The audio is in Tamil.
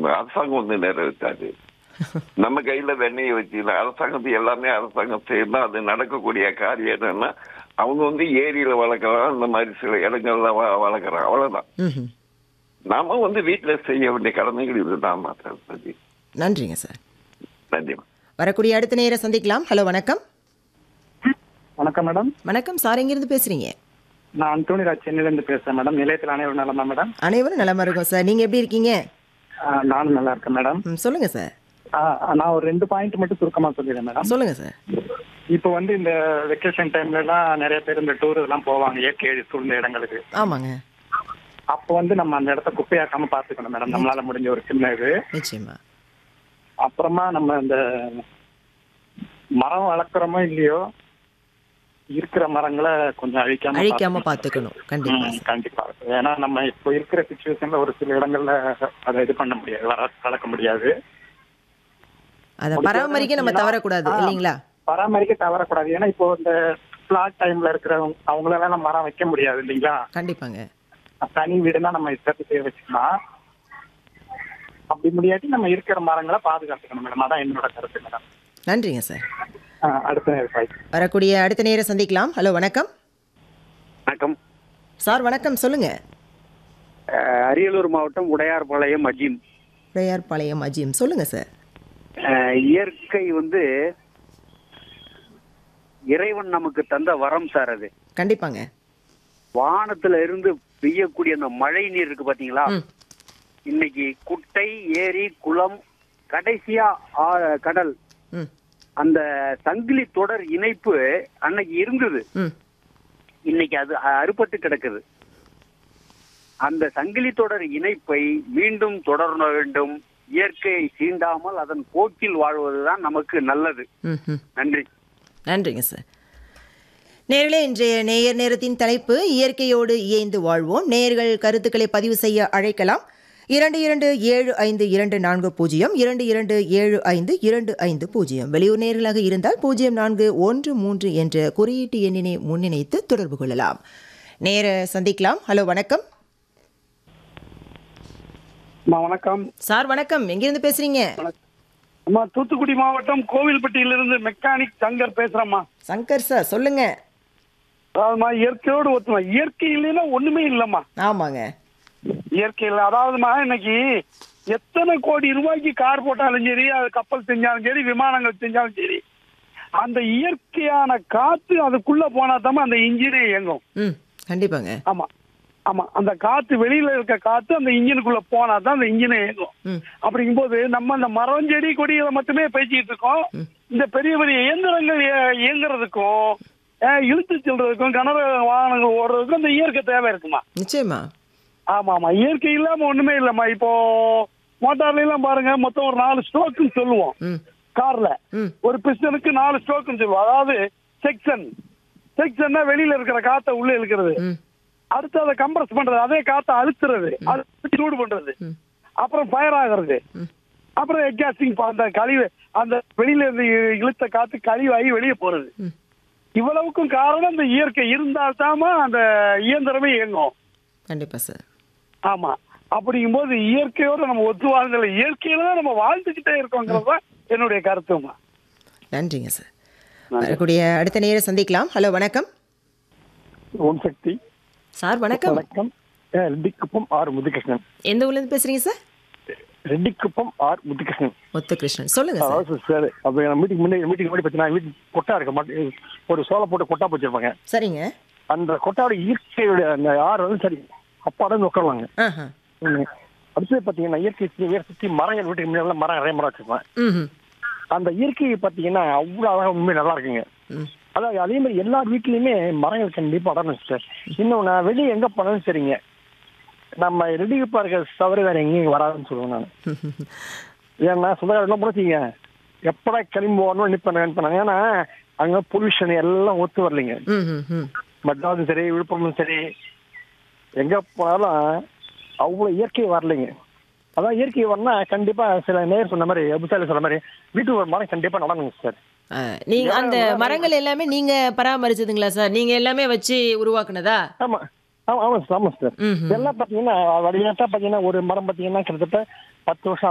அரசாங்கம் வந்து நிறைவேற்றாது நம்ம கையில வெண்ணெயை வச்சு அரசாங்கத்து எல்லாமே அரசாங்கம் செய்யணும் அது நடக்கக்கூடிய காரியம் என்னன்னா அவங்க வந்து ஏரியில வளர்க்கலாம் இந்த மாதிரி சில இடங்கள்ல வ- வளர்க்குறாங்க அவ்வளவுதான் ம்ஹும். நாம வந்து வீட்டுல செய்ய வேண்டிய கடமைகள் இதுதான் மாத்திரம் நன்றிங்க சார் நன்றி வரக்கூடிய அடுத்த நேர சந்திக்கலாம் ஹலோ வணக்கம் வணக்கம் மேடம் வணக்கம் சார் எங்கிருந்து பேசுறீங்க நான் அந்தோனி ராஜ் சென்னையிலேருந்து பேசுறேன் மேடம் நிலையத்தில் அனைவரும் நலமா மேடம் அனைவரும் நலமா இருக்கும் சார் நீங்க எப்படி இருக்கீங்க ஆ, நானும் நல்லா இருக்கேன் மேடம் ம், சொல்லுங்க சார் ஆ, நான் ஒரு ரெண்டு பாயிண்ட் மட்டும் சுருக்கமா சொல்லிடுறேன் மேடம் சொல்லுங்க சார் இப்போ வந்து இந்த வெக்கேஷன் டைம்ல எல்லாம் நிறைய பேர் இந்த டூர் இதெல்லாம் போவாங்க இயற்கை சூழ்ந்த இடங்களுக்கு ஆமாங்க அப்போ வந்து நம்ம அந்த இடத்த குப்பையாக்காம பாத்துக்கணும் மேடம் நம்மளால முடிஞ்ச ஒரு சின்ன இது நிச்சயமா அப்புறமா நம்ம இந்த மரம் வளர்க்குறோமோ இல்லையோ இருக்கிற மரங்களை கொஞ்சம் அழிக்காம அழிக்காம பார்த்துக்கணும். பாத்துக்கணும் கண்டிப்பா ம், கண்டிப்பா ஏன்னா நம்ம இப்போ இருக்கிற சுச்சுவேஷன்ல ஒரு சில இடங்கள்ல அதை இது பண்ண முடியாது வர வளர்க்க முடியாது அதை பராமரிக்க நம்ம தவறக்கூடாது ஆ. இல்லைங்களா பராமரிக்க தவறக்கூடாது ஏன்னா இப்போ இந்த பிளாட் டைம்ல இருக்கிறவங்க அவங்களெல்லாம் நம்ம மரம் வைக்க முடியாது இல்லைங்களா கண்டிப்பாங்க தனி வீடுனா நம்ம இஷ்டத்துக்கு வச்சுக்கலாம் அப்படி முடியாட்டி நம்ம இருக்கிற மரங்களை பாதுகாத்துக்கணும் மேடம் அதான் என்னோட கருத்து மேடம் நன்றிங்க சார் ஆ, அடுத்த நேரம் பாய் வரக்கூடிய அடுத்த நேர சந்திக்கலாம் ஹலோ வணக்கம் வணக்கம் சார் வணக்கம் சொல்லுங்க அஹ் அரியலூர் மாவட்டம் உடையார்பாளையம் அஜீம் உடையார்பாளையம் அஜிம் சொல்லுங்க சார் அஹ் இயற்கை வந்து இறைவன் நமக்கு தந்த வரம் சார் அது கண்டிப்பாங்க வானத்துல இருந்து பெய்யக்கூடிய அந்த மழை நீர் இருக்கு பாத்தீங்களா ம். இன்னைக்கு குட்டை ஏரி குளம் கடைசியா ஆ- கடல் ம் அந்த சங்கிலி தொடர் இணைப்பு அன்னைக்கு இருந்தது ம் இன்னைக்கு அது அறுபட்டு கிடக்குது அந்த சங்கிலி தொடர் இணைப்பை மீண்டும் தொடர வேண்டும் இயற்கையை சீண்டாமல் அதன் போக்கில் வாழ்வதுதான் நமக்கு நல்லது ம் ம் நன்றி நன்றிங்க சார் நேர்களே இன்றைய நேயர் நேரத்தின் தலைப்பு இயற்கையோடு இயைந்து வாழ்வோம் நேயர்கள் கருத்துக்களை பதிவு செய்ய அழைக்கலாம் இரண்டு இரண்டு ஏழு ஐந்து இரண்டு நான்கு பூஜ்ஜியம் இரண்டு இரண்டு ஏழு ஐந்து இரண்டு ஐந்து பூஜ்ஜியம் வெளியூர் நேர்களாக இருந்தால் பூஜ்ஜியம் நான்கு ஒன்று மூன்று என்ற குறியீட்டு எண்ணினை முன்னிணைத்து தொடர்பு கொள்ளலாம் நேர சந்திக்கலாம் ஹலோ வணக்கம் அம்மா வணக்கம் சார் வணக்கம் எங்கிருந்து பேசுறீங்க அம்மா தூத்துக்குடி மாவட்டம் கோவில்பட்டியிலிருந்து மெக்கானிக் சங்கர் பேசுறேம்மா சங்கர் சார் சொல்லுங்க அதாவதுமா இயற்கையோடு ஒத்துமா இயற்கை இல்லைன்னா ஒண்ணுமே இல்லம்மா ஆமாங்க இயற்கை இல்லை அதாவதுமா இன்னைக்கு எத்தனை கோடி ரூபாய்க்கு கார் போட்டாலும் சரி அது கப்பல் செஞ்சாலும் சரி விமானங்கள் செஞ்சாலும் சரி அந்த இயற்கையான காத்து அதுக்குள்ள போனா அந்த இன்ஜினே இயங்கும் ம் கண்டிப்பாங்க ஆமா ஆமா அந்த காத்து வெளியில இருக்க காத்து அந்த இன்ஜினுக்குள்ள போனா தான் அந்த இன்ஜினை இயங்கும் ம் அப்படிங்கும்போது நம்ம அந்த மரம் செடி கொடிகளை மட்டுமே பேசிட்டு இருக்கோம் இந்த பெரிய பெரிய இயந்திரங்கள் இய- இயங்குறதுக்கும் அஹ், இழுத்து செல்றதுக்கும் கனர வாகனங்கள் ஓடுறதுக்கும் அந்த இயற்கை தேவை இருக்குமா நிச்சயமா ஆமா ஆமா இயற்கை இல்லாம ஒண்ணுமே இல்லம்மா இப்போ மோட்டார்ல எல்லாம் பாருங்க மொத்தம் ஒரு நாலு ஸ்ட்ரோக்குன்னு சொல்லுவோம் ம் கார்ல ம் ஒரு பிஸ்டனுக்கு நாலு ஸ்ட்ரோக்குன்னு சொல்லுவோம் அதாவது செக்ஷன் செக்ஷன்னா வெளியில இருக்கிற காத்தை உள்ள இழுக்கிறது ம் அடுத்து அதை கம்ப்ரஸ் பண்றது அதே காத்தை அழுத்துறது அது சூடு பண்றது அப்புறம் ஃபயர் ஆகுறது அப்புறம் எக்ஸாஸ்டிங் அந்த கழிவு அந்த வெளியில இருந்து இ- இழுத்த காத்து கழிவாகி வெளியே போறது ம். இவ்வளவுக்கும் காரணம் இந்த இயற்கை இருந்தால்தாமா அந்த இயந்திரமே இயங்கும் கண்டிப்பா சார் ஆமா அப்படிங்கும்போது இயற்கையோட நம்ம ஒத்து வாழ்ந்தல இயற்கையில தான் நம்ம வாழ்ந்துகிட்டே இருக்கோங்கிறது தான் என்னுடைய கருத்துமா நன்றிங்க சார் வரக்கூடிய அடுத்த நேரம் சந்திக்கலாம் ஹலோ வணக்கம் ஓம் சக்தி சார் வணக்கம் வணக்கம் ரெட்டிக்குப்பம் ஆர் முத்துகிருஷ்ணன் எந்த ஊர்ல இருந்து பேசுறீங்க சார் ரெட்டிக்குப்பம் ஆர் முத்துகிருஷ்ணன் முத்துகிருஷ்ணன் சொல்லுங்க சார் அதாவது சார் அப்போ என் வீட்டுக்கு முன்னாடி வீட்டுக்கு முன்னாடி பார்த்தீங்கன்னா வீட்டு கொட்டா இருக்க மாட்டேன் ஒரு சோளை போட்டு கொட்டா வச்சிருப்பாங்க சரிங்க அந்த கொட்டாவோட இயற்கையோட அந்த ஆறு வந்து சரி அப்பாடம் உட்காருவாங்க ஆஹா ம். அடுத்தது பார்த்தீங்கன்னா இயற்கை சுத்தி வேற சுற்றி மரங்கள் வீட்டுக்கு முன்னாடி மரம் நிறைய மரம் வச்சிருப்பேன் ம் அந்த இயற்கையை பார்த்தீங்கன்னா அவ்வளோ அழகாக உண்மை நல்லா இருக்குங்க ம் அதாவது அதே மாதிரி எல்லா வீட்லயுமே மரங்கள் கண்டிப்பாக அடணும் சார் இன்னும் நான் வெளியே எங்கே போனாலும் சரிங்க நம்ம ரெடி பார்க்க தவிர வேற எங்கேயும் வராதுன்னு சொல்லுவேன் நான் ஏன்னா சுதாகரெல்லாம் முடிச்சிங்க எப்படா கிளம்பி வரணும் நினைப்பேன் நினைப்பேன் ஏன்னா அங்கே பொல்யூஷன் எல்லாம் ஒத்து வரலைங்க ம் ம் ம் மெட்ராஸும் சரி விழுப்புரமும் சரி எங்கே போனாலும் அவ்வளோ இயற்கை வரலைங்க அதான் இயற்கை வரனா கண்டிப்பாக சில நேர் சொன்ன மாதிரி அபுசாலி சொன்ன மாதிரி வீட்டுக்கு ஒரு மரம் கண்டிப்பாக நடணுங்க சார் ஆ, நீங்க அந்த மரங்கள் எல்லாமே நீங்க பராமரிச்சதுங்களா சார் நீங்க எல்லாமே வச்சு உருவாக்குனதா ஆமா ஆமா ஆமா சார் ஆமா சார் ம் ம் இதெல்லாம் பாத்தீங்கன்னா வடிவத்தா பாத்தீங்கன்னா ஒரு மரம் பாத்தீங்கன்னா கிட்டத்தட்ட பத்து வருஷம்